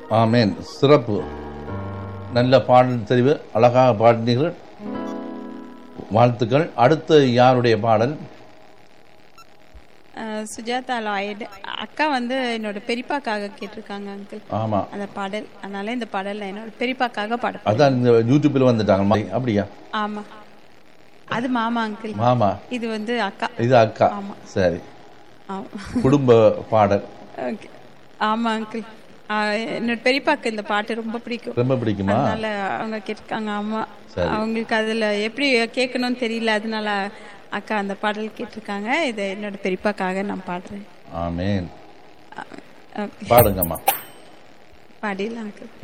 ஆமேன் சிறப்பு நல்ல பாடல் தெரிவு அழகாக பாடினீர்கள் வாழ்த்துக்கள் அடுத்து யாருடைய பாடல் அஹ், சுஜாதா லாய்டு அக்கா வந்து என்னோட பெரியப்பாக்காக கேட்டிருக்காங்க அங்கிள் ஆமா அந்த பாடல் அதனால இந்த பாடல் நான் என்னோட பெரியப்பாக்காக பாட அதான் இந்த யூடியூப்பில் வந்துட்டாங்க அப்படியா ஆமா அது மாமா அங்கிள் மாமா இது வந்து அக்கா இது அக்கா சரி ஆமா குடும்ப பாடல் ஓகே ஆமா அங்கிள் என்னோட பெரியப்பாக்கு இந்த பாட்டு ரொம்ப பிடிக்கும் ரொம்ப பிடிக்குமா அதனால அவங்க கேட்டிருக்காங்க ஆமா அவங்களுக்கு அதுல எப்படி கேட்கணும்னு தெரியல அதனால அக்கா அந்த பாடல் கேட்டிருக்காங்க இதை என்னோட பெரியப்பாக்காக நான் பாடுறேன் ஆமேன் ஓகே பாடுங்கம்மா பாடிடலாம் அங்கிள்